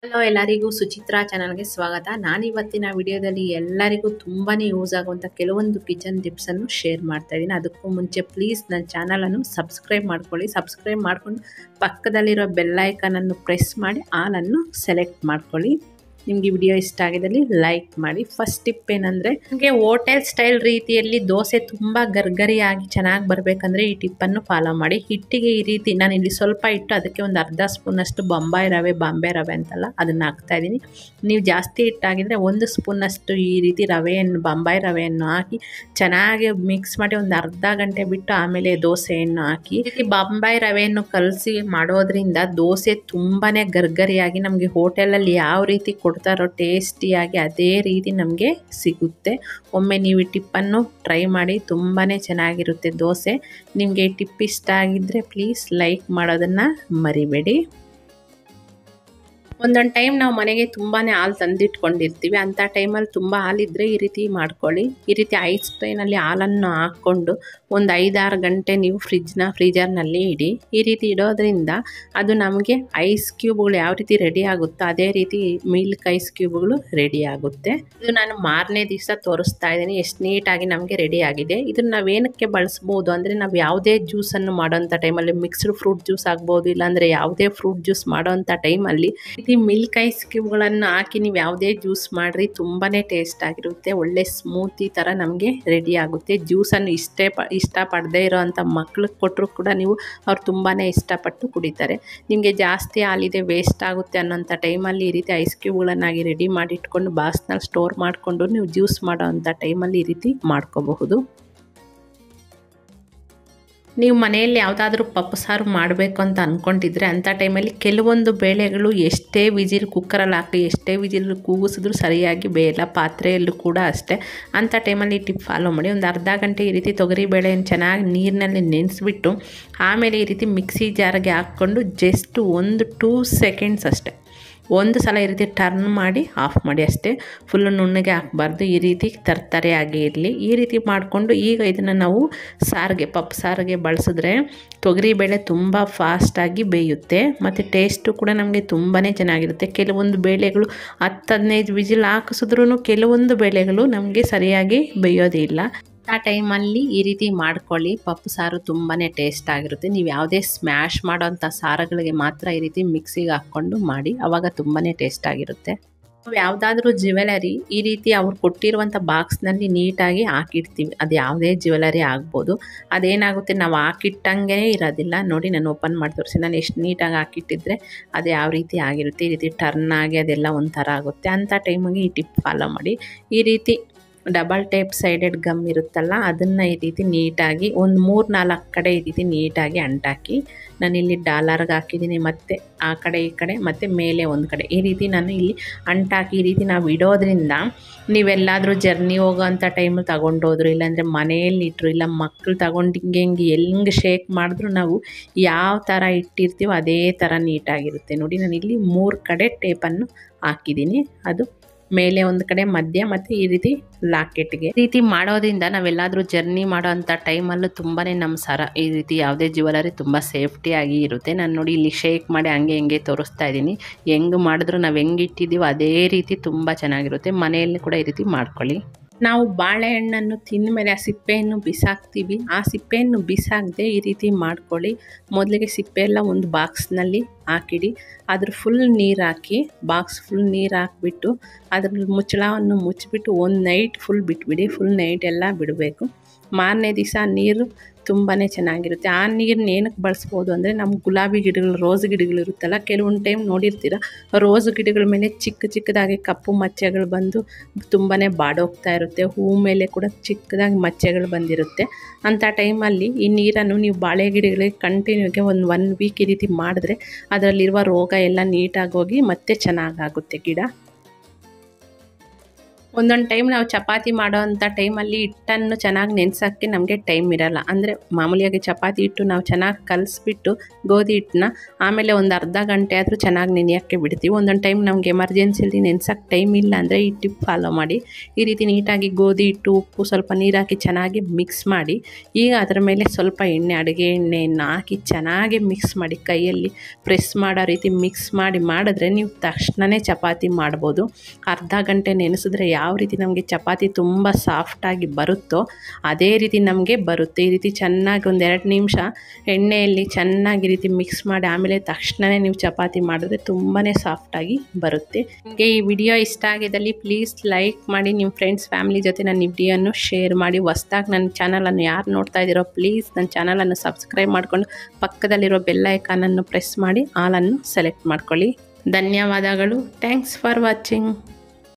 hello ಎಲ್ಲರಿಗೂ ಸುಚಿತ್ರಾ ಚಾನಲ್ಗೆ ಸ್ವಾಗತ ನಾನು ಇವತ್ತಿನ ವಿಡಿಯೋದಲ್ಲಿ ಎಲ್ಲರಿಗೂ ತುಂಬಾ ಯೂಸ್ ಆಗುವಂಥ ಕೆಲವೊಂದು ಕಿಚನ್ ಟಿಪ್ಸನ್ನು ಶೇರ್ ಮಾಡ್ತಾ ಇದ್ದೀನಿ ಅದಕ್ಕೂ ಮುಂಚೆ ಪ್ಲೀಸ್ ನನ್ನ ಚಾನಲನ್ನು ಸಬ್ಸ್ಕ್ರೈಬ್ ಮಾಡ್ಕೊಳ್ಳಿ ಸಬ್ಸ್ಕ್ರೈಬ್ ಮಾಡ್ಕೊಂಡು ಪಕ್ಕದಲ್ಲಿರೋ ಬೆಲ್ಲೈಕನನ್ನು ಪ್ರೆಸ್ ಮಾಡಿ ಆಲನ್ನು ಸೆಲೆಕ್ಟ್ ಮಾಡ್ಕೊಳ್ಳಿ ನಿಮಗೆ ವಿಡಿಯೋ ಇಷ್ಟ ಆಗಿದ್ದಲ್ಲಿ ಲೈಕ್ ಮಾಡಿ ಫಸ್ಟ್ ಟಿಪ್ ಏನಂದರೆ ನಿಮಗೆ ಹೋಟೆಲ್ ಸ್ಟೈಲ್ ರೀತಿಯಲ್ಲಿ ದೋಸೆ ತುಂಬ ಗರ್ಗರಿಯಾಗಿ ಚೆನ್ನಾಗಿ ಬರಬೇಕಂದ್ರೆ ಈ ಟಿಪ್ಪನ್ನು ಫಾಲೋ ಮಾಡಿ ಹಿಟ್ಟಿಗೆ ಈ ರೀತಿ ನಾನು ಇಲ್ಲಿ ಸ್ವಲ್ಪ ಇಟ್ಟು ಅದಕ್ಕೆ ಒಂದು ಅರ್ಧ ಸ್ಪೂನಷ್ಟು ಬೊಂಬಾಯಿ ರವೆ ಬಾಂಬೆ ರವೆ ಅಂತಲ್ಲ ಅದನ್ನು ಹಾಕ್ತಾ ಇದ್ದೀನಿ ನೀವು ಜಾಸ್ತಿ ಹಿಟ್ಟಾಗಿದ್ದರೆ ಒಂದು ಸ್ಪೂನಷ್ಟು ಈ ರೀತಿ ರವೆಯನ್ನು ಬೊಂಬಾಯಿ ರವೆಯನ್ನು ಹಾಕಿ ಚೆನ್ನಾಗಿ ಮಿಕ್ಸ್ ಮಾಡಿ ಒಂದು ಅರ್ಧ ಗಂಟೆ ಬಿಟ್ಟು ಆಮೇಲೆ ದೋಸೆಯನ್ನು ಹಾಕಿ ಈ ರೀತಿ ಬೊಂಬಾಯಿ ರವೆಯನ್ನು ಕಲಸಿ ಮಾಡೋದ್ರಿಂದ ದೋಸೆ ತುಂಬಾ ಗರ್ಗರಿಯಾಗಿ ನಮಗೆ ಹೋಟೆಲಲ್ಲಿ ಯಾವ ರೀತಿ ಕೊಡ್ತಾರೋ ಟೇಸ್ಟಿಯಾಗಿ ಅದೇ ರೀತಿ ನಮಗೆ ಸಿಗುತ್ತೆ ಒಮ್ಮೆ ನೀವು ಈ ಟಿಪ್ಪನ್ನು ಟ್ರೈ ಮಾಡಿ ತುಂಬಾ ಚೆನ್ನಾಗಿರುತ್ತೆ ದೋಸೆ ನಿಮಗೆ ಈ ಟಿಪ್ ಇಷ್ಟ ಆಗಿದ್ದರೆ ಪ್ಲೀಸ್ ಲೈಕ್ ಮಾಡೋದನ್ನು ಮರಿಬೇಡಿ ಒಂದೊಂದು ಟೈಮ್ ನಾವು ಮನೆಗೆ ತುಂಬಾ ಹಾಲು ತಂದಿಟ್ಕೊಂಡಿರ್ತೀವಿ ಅಂಥ ಟೈಮಲ್ಲಿ ತುಂಬ ಹಾಲಿದ್ರೆ ಈ ರೀತಿ ಮಾಡ್ಕೊಳ್ಳಿ ಈ ರೀತಿ ಐಸ್ ಟ್ರೈನಲ್ಲಿ ಹಾಲನ್ನು ಹಾಕ್ಕೊಂಡು ಒಂದು ಐದಾರು ಗಂಟೆ ನೀವು ಫ್ರಿಜ್ನ ಫ್ರೀಜರ್ನಲ್ಲಿ ಇಡಿ ಈ ರೀತಿ ಇಡೋದ್ರಿಂದ ಅದು ನಮಗೆ ಐಸ್ ಕ್ಯೂಬ್ಗಳು ಯಾವ ರೀತಿ ರೆಡಿ ಆಗುತ್ತೋ ಅದೇ ರೀತಿ ಮಿಲ್ಕ್ ಐಸ್ ಕ್ಯೂಬ್ಗಳು ರೆಡಿ ಆಗುತ್ತೆ ಇದು ನಾನು ಮಾರನೇ ದಿವಸ ತೋರಿಸ್ತಾ ಇದ್ದೀನಿ ಎಷ್ಟು ನೀಟಾಗಿ ನಮಗೆ ರೆಡಿ ಆಗಿದೆ ಇದನ್ನು ನಾವೇನಕ್ಕೆ ಬಳಸ್ಬೋದು ಅಂದರೆ ನಾವು ಯಾವುದೇ ಜ್ಯೂಸನ್ನು ಮಾಡೋಂಥ ಟೈಮಲ್ಲಿ ಮಿಕ್ಸ್ಡ್ ಫ್ರೂಟ್ ಜ್ಯೂಸ್ ಆಗ್ಬೋದು ಇಲ್ಲಾಂದರೆ ಯಾವುದೇ ಫ್ರೂಟ್ ಜ್ಯೂಸ್ ಮಾಡೋಂಥ ಟೈಮಲ್ಲಿ ಈ ಮಿಲ್ಕ್ ಐಸ್ ಕ್ಯೂಬ್ಗಳನ್ನು ಹಾಕಿ ನೀವು ಯಾವುದೇ ಜ್ಯೂಸ್ ಮಾಡಿರಿ ತುಂಬಾ ಟೇಸ್ಟ್ ಆಗಿರುತ್ತೆ ಒಳ್ಳೆ ಸ್ಮೂತಿ ಥರ ನಮಗೆ ರೆಡಿ ಆಗುತ್ತೆ ಜ್ಯೂಸನ್ನು ಇಷ್ಟೇ ಪ ಇಷ್ಟಪಡದೇ ಇರೋವಂಥ ಮಕ್ಳಿಗೆ ಕೊಟ್ಟರು ಕೂಡ ನೀವು ಅವ್ರು ತುಂಬಾ ಇಷ್ಟಪಟ್ಟು ಕುಡಿತಾರೆ ನಿಮಗೆ ಜಾಸ್ತಿ ಹಾಲಿದೆ ವೇಸ್ಟ್ ಆಗುತ್ತೆ ಅನ್ನೋಂಥ ಟೈಮಲ್ಲಿ ಈ ರೀತಿ ಐಸ್ ಕ್ಯೂಬ್ಗಳನ್ನಾಗಿ ರೆಡಿ ಮಾಡಿ ಇಟ್ಕೊಂಡು ಬಾಕ್ಸ್ನಲ್ಲಿ ಸ್ಟೋರ್ ಮಾಡಿಕೊಂಡು ನೀವು ಜ್ಯೂಸ್ ಮಾಡೋ ಅಂಥ ಟೈಮಲ್ಲಿ ಈ ರೀತಿ ಮಾಡ್ಕೋಬಹುದು ನೀವು ಮನೆಯಲ್ಲಿ ಯಾವುದಾದ್ರೂ ಪಪ್ಪು ಸಾರು ಮಾಡಬೇಕು ಅಂತ ಅಂದ್ಕೊಂಡಿದ್ರೆ ಅಂಥ ಟೈಮಲ್ಲಿ ಕೆಲವೊಂದು ಬೇಳೆಗಳು ಎಷ್ಟೇ ವಿಜಿಲ್ ಕುಕ್ಕರಲ್ಲಿ ಹಾಕಿ ಎಷ್ಟೇ ವಿಜಿಲ್ ಕೂಗಿಸಿದ್ರು ಸರಿಯಾಗಿ ಬೇಯಲ್ಲ ಪಾತ್ರೆಯಲ್ಲೂ ಕೂಡ ಅಷ್ಟೇ ಅಂಥ ಟೈಮಲ್ಲಿ ಟಿಪ್ ಫಾಲೋ ಮಾಡಿ ಒಂದು ಅರ್ಧ ಗಂಟೆ ಈ ರೀತಿ ತೊಗರಿ ಬೇಳೆಯನ್ನು ಚೆನ್ನಾಗಿ ನೀರಿನಲ್ಲಿ ನೆನೆಸ್ಬಿಟ್ಟು ಆಮೇಲೆ ಈ ರೀತಿ ಮಿಕ್ಸಿ ಜಾರಿಗೆ ಹಾಕ್ಕೊಂಡು ಜಸ್ಟ್ ಒಂದು ಟೂ ಸೆಕೆಂಡ್ಸ್ ಅಷ್ಟೇ ಒಂದು ಸಲ ಈ ರೀತಿ ಟರ್ನ್ ಮಾಡಿ ಆಫ್ ಮಾಡಿ ಅಷ್ಟೇ ಫುಲ್ಲು ನುಣ್ಣಗೆ ಹಾಕಬಾರ್ದು ಈ ರೀತಿ ತರ್ತರೆಯಾಗಿ ಇರಲಿ ಈ ರೀತಿ ಮಾಡಿಕೊಂಡು ಈಗ ಇದನ್ನು ನಾವು ಸಾರಿಗೆ ಪಪ್ಪು ಸಾರಿಗೆ ಬಳಸಿದ್ರೆ ತೊಗರಿಬೇಳೆ ತುಂಬ ಫಾಸ್ಟಾಗಿ ಬೇಯುತ್ತೆ ಮತ್ತು ಟೇಸ್ಟು ಕೂಡ ನಮಗೆ ತುಂಬಾ ಚೆನ್ನಾಗಿರುತ್ತೆ ಕೆಲವೊಂದು ಬೇಳೆಗಳು ಹತ್ತು ಹದಿನೈದು ವಿಜಿಲ್ ಹಾಕಿಸಿದ್ರೂ ಕೆಲವೊಂದು ಬೇಳೆಗಳು ನಮಗೆ ಸರಿಯಾಗಿ ಬೇಯೋದಿಲ್ಲ ಆ ಟೈಮಲ್ಲಿ ಈ ರೀತಿ ಮಾಡ್ಕೊಳ್ಳಿ ಪಪ್ಪು ಸಾರು ತುಂಬಾ ಟೇಸ್ಟ್ ಆಗಿರುತ್ತೆ ನೀವು ಯಾವುದೇ ಸ್ಮ್ಯಾಶ್ ಮಾಡೋಂಥ ಸಾರುಗಳಿಗೆ ಮಾತ್ರ ಈ ರೀತಿ ಮಿಕ್ಸಿಗೆ ಹಾಕ್ಕೊಂಡು ಮಾಡಿ ಆವಾಗ ತುಂಬಾ ಟೇಸ್ಟ್ ಆಗಿರುತ್ತೆ ನಾವು ಯಾವುದಾದ್ರೂ ಜ್ಯುವೆಲರಿ ಈ ರೀತಿ ಅವ್ರು ಕೊಟ್ಟಿರುವಂಥ ಬಾಕ್ಸ್ನಲ್ಲಿ ನೀಟಾಗಿ ಹಾಕಿಡ್ತೀವಿ ಅದು ಯಾವುದೇ ಜ್ಯುವೆಲರಿ ಆಗ್ಬೋದು ಅದೇನಾಗುತ್ತೆ ನಾವು ಹಾಕಿಟ್ಟಂಗೆ ಇರೋದಿಲ್ಲ ನೋಡಿ ನಾನು ಓಪನ್ ಮಾಡಿ ತೋರಿಸಿ ನಾನು ಎಷ್ಟು ನೀಟಾಗಿ ಹಾಕಿಟ್ಟಿದ್ರೆ ಅದು ಯಾವ ರೀತಿ ಆಗಿರುತ್ತೆ ಈ ರೀತಿ ಟರ್ನ್ ಆಗಿ ಅದೆಲ್ಲ ಒಂಥರ ಆಗುತ್ತೆ ಅಂಥ ಟೈಮಿಗೆ ಈ ಟಿಪ್ ಫಾಲೋ ಮಾಡಿ ಈ ರೀತಿ ಡಬಲ್ ಟೇಪ್ ಸೈಡೆಡ್ ಗಮ್ ಇರುತ್ತಲ್ಲ ಅದನ್ನು ಈ ರೀತಿ ನೀಟಾಗಿ ಒಂದು ಮೂರು ನಾಲ್ಕು ಕಡೆ ಈ ರೀತಿ ನೀಟಾಗಿ ಅಂಟಾಕಿ ನಾನಿಲ್ಲಿ ಡಾಲರ್ಗೆ ಹಾಕಿದ್ದೀನಿ ಮತ್ತು ಆ ಕಡೆ ಈ ಕಡೆ ಮತ್ತು ಮೇಲೆ ಒಂದು ಕಡೆ ಈ ರೀತಿ ನಾನು ಇಲ್ಲಿ ಅಂಟಾಕಿ ಈ ರೀತಿ ನಾವು ಇಡೋದ್ರಿಂದ ನೀವೆಲ್ಲಾದರೂ ಜರ್ನಿ ಹೋಗೋವಂಥ ಟೈಮಲ್ಲಿ ತಗೊಂಡೋದ್ರು ಇಲ್ಲಾಂದರೆ ಮನೆಯಲ್ಲಿ ಇಟ್ಟರು ಇಲ್ಲ ಮಕ್ಕಳು ತಗೊಂಡು ಹಿಂಗೆ ಹಿಂಗೆ ಹೆಂಗೆ ಶೇಕ್ ಮಾಡಿದ್ರು ನಾವು ಯಾವ ಥರ ಇಟ್ಟಿರ್ತೀವೋ ಅದೇ ಥರ ನೀಟಾಗಿರುತ್ತೆ ನೋಡಿ ನಾನು ಇಲ್ಲಿ ಮೂರು ಕಡೆ ಟೇಪನ್ನು ಹಾಕಿದ್ದೀನಿ ಅದು ಮೇಲೆ ಒಂದು ಕಡೆ ಮಧ್ಯ ಮತ್ತು ಈ ರೀತಿ ಲಾಕೆಟ್ಗೆ ಈ ರೀತಿ ಮಾಡೋದ್ರಿಂದ ನಾವೆಲ್ಲಾದರೂ ಜರ್ನಿ ಮಾಡೋ ಅಂಥ ಟೈಮಲ್ಲೂ ತುಂಬಾ ನಮ್ಮ ಸರ ಈ ರೀತಿ ಯಾವುದೇ ಜ್ಯುವೆಲರಿ ತುಂಬ ಸೇಫ್ಟಿಯಾಗಿ ಇರುತ್ತೆ ನಾನು ನೋಡಿ ಇಲ್ಲಿ ಶೇಕ್ ಮಾಡಿ ಹಂಗೆ ಹಿಂಗೆ ತೋರಿಸ್ತಾ ಇದ್ದೀನಿ ಹೆಂಗೆ ಮಾಡಿದ್ರು ನಾವು ಹೆಂಗೆ ಇಟ್ಟಿದ್ದೀವೋ ಅದೇ ರೀತಿ ತುಂಬ ಚೆನ್ನಾಗಿರುತ್ತೆ ಮನೆಯಲ್ಲಿ ಕೂಡ ಈ ರೀತಿ ಮಾಡ್ಕೊಳ್ಳಿ ನಾವು ಬಾಳೆಹಣ್ಣನ್ನು ತಿಂದ ಮೇಲೆ ಆ ಸಿಪ್ಪೆಯನ್ನು ಬಿಸಾಕ್ತೀವಿ ಆ ಸಿಪ್ಪೆಯನ್ನು ಬಿಸಾಕದೆ ಈ ರೀತಿ ಮಾಡ್ಕೊಳ್ಳಿ ಮೊದಲಿಗೆ ಸಿಪ್ಪೆ ಎಲ್ಲ ಒಂದು ಬಾಕ್ಸ್ನಲ್ಲಿ ಹಾಕಿಡಿ ಅದ್ರ ಫುಲ್ ನೀರು ಹಾಕಿ ಬಾಕ್ಸ್ ಫುಲ್ ನೀರು ಹಾಕ್ಬಿಟ್ಟು ಅದ್ರ ಮುಚ್ಚಳವನ್ನು ಮುಚ್ಚಿಬಿಟ್ಟು ಒಂದು ನೈಟ್ ಫುಲ್ ಬಿಟ್ಬಿಡಿ ಫುಲ್ ನೈಟ್ ಎಲ್ಲ ಬಿಡಬೇಕು ಮಾರನೇ ದಿವಸ ನೀರು ತುಂಬಾ ಚೆನ್ನಾಗಿರುತ್ತೆ ಆ ನೀರನ್ನ ಏನಕ್ಕೆ ಬಳಸ್ಬೋದು ಅಂದರೆ ನಮ್ಮ ಗುಲಾಬಿ ಗಿಡಗಳು ರೋಸ್ ಗಿಡಗಳು ಇರುತ್ತಲ್ಲ ಕೆಲವೊಂದು ಟೈಮ್ ನೋಡಿರ್ತೀರ ರೋಸ್ ಗಿಡಗಳ ಮೇಲೆ ಚಿಕ್ಕ ಚಿಕ್ಕದಾಗಿ ಕಪ್ಪು ಮಚ್ಚೆಗಳು ಬಂದು ತುಂಬಾ ಬಾಡೋಗ್ತಾ ಇರುತ್ತೆ ಹೂ ಮೇಲೆ ಕೂಡ ಚಿಕ್ಕದಾಗಿ ಮಚ್ಚೆಗಳು ಬಂದಿರುತ್ತೆ ಅಂಥ ಟೈಮಲ್ಲಿ ಈ ನೀರನ್ನು ನೀವು ಬಾಳೆ ಗಿಡಗಳಿಗೆ ಕಂಟಿನ್ಯೂಗೆ ಒಂದು ಒನ್ ವೀಕ್ ಈ ರೀತಿ ಮಾಡಿದ್ರೆ ಅದರಲ್ಲಿರುವ ರೋಗ ಎಲ್ಲ ನೀಟಾಗಿ ಹೋಗಿ ಮತ್ತೆ ಚೆನ್ನಾಗಾಗುತ್ತೆ ಗಿಡ ಒಂದೊಂದು ಟೈಮ್ ನಾವು ಚಪಾತಿ ಮಾಡೋ ಅಂಥ ಟೈಮಲ್ಲಿ ಹಿಟ್ಟನ್ನು ಚೆನ್ನಾಗಿ ನೆನೆಸೋಕ್ಕೆ ನಮಗೆ ಟೈಮ್ ಇರಲ್ಲ ಅಂದರೆ ಮಾಮೂಲಿಯಾಗಿ ಚಪಾತಿ ಹಿಟ್ಟು ನಾವು ಚೆನ್ನಾಗಿ ಕಲಿಸ್ಬಿಟ್ಟು ಗೋಧಿ ಹಿಟ್ಟನ್ನ ಆಮೇಲೆ ಒಂದು ಅರ್ಧ ಗಂಟೆ ಆದರೂ ಚೆನ್ನಾಗಿ ನೆನೆಯೋಕ್ಕೆ ಬಿಡ್ತೀವಿ ಒಂದೊಂದು ಟೈಮ್ ನಮಗೆ ಎಮರ್ಜೆನ್ಸಿಲಿ ನೆನ್ಸೋಕ್ಕೆ ಟೈಮ್ ಇಲ್ಲ ಅಂದರೆ ಈ ಟಿಪ್ ಫಾಲೋ ಮಾಡಿ ಈ ರೀತಿ ನೀಟಾಗಿ ಗೋಧಿ ಹಿಟ್ಟು ಉಪ್ಪು ಸ್ವಲ್ಪ ನೀರು ಹಾಕಿ ಚೆನ್ನಾಗಿ ಮಿಕ್ಸ್ ಮಾಡಿ ಈಗ ಅದರ ಮೇಲೆ ಸ್ವಲ್ಪ ಎಣ್ಣೆ ಅಡುಗೆ ಎಣ್ಣೆಯನ್ನು ಹಾಕಿ ಚೆನ್ನಾಗಿ ಮಿಕ್ಸ್ ಮಾಡಿ ಕೈಯಲ್ಲಿ ಪ್ರೆಸ್ ಮಾಡೋ ರೀತಿ ಮಿಕ್ಸ್ ಮಾಡಿ ಮಾಡಿದ್ರೆ ನೀವು ತಕ್ಷಣವೇ ಚಪಾತಿ ಮಾಡ್ಬೋದು ಅರ್ಧ ಗಂಟೆ ನೆನೆಸಿದ್ರೆ ಯಾವ ರೀತಿ ನಮಗೆ ಚಪಾತಿ ತುಂಬ ಸಾಫ್ಟಾಗಿ ಬರುತ್ತೋ ಅದೇ ರೀತಿ ನಮಗೆ ಬರುತ್ತೆ ಈ ರೀತಿ ಚೆನ್ನಾಗಿ ಒಂದು ಎರಡು ನಿಮಿಷ ಎಣ್ಣೆಯಲ್ಲಿ ಚೆನ್ನಾಗಿ ಈ ರೀತಿ ಮಿಕ್ಸ್ ಮಾಡಿ ಆಮೇಲೆ ತಕ್ಷಣವೇ ನೀವು ಚಪಾತಿ ಮಾಡಿದ್ರೆ ತುಂಬಾ ಸಾಫ್ಟಾಗಿ ಬರುತ್ತೆ ನಿಮಗೆ ಈ ವಿಡಿಯೋ ಇಷ್ಟ ಆಗಿದ್ದಲ್ಲಿ ಪ್ಲೀಸ್ ಲೈಕ್ ಮಾಡಿ ನಿಮ್ಮ ಫ್ರೆಂಡ್ಸ್ ಫ್ಯಾಮಿಲಿ ಜೊತೆ ನನ್ನ ಈ ವಿಡಿಯೋನು ಶೇರ್ ಮಾಡಿ ಹೊಸ್ದಾಗಿ ನನ್ನ ಚಾನಲನ್ನು ಯಾರು ನೋಡ್ತಾ ಇದ್ದೀರೋ ಪ್ಲೀಸ್ ನನ್ನ ಚಾನಲನ್ನು ಸಬ್ಸ್ಕ್ರೈಬ್ ಮಾಡಿಕೊಂಡು ಪಕ್ಕದಲ್ಲಿರೋ ಬೆಲ್ ಐಕಾನನ್ನು ಪ್ರೆಸ್ ಮಾಡಿ ಆಲನ್ನು ಸೆಲೆಕ್ಟ್ ಮಾಡ್ಕೊಳ್ಳಿ ಧನ್ಯವಾದಗಳು ಥ್ಯಾಂಕ್ಸ್ ಫಾರ್ ವಾಚಿಂಗ್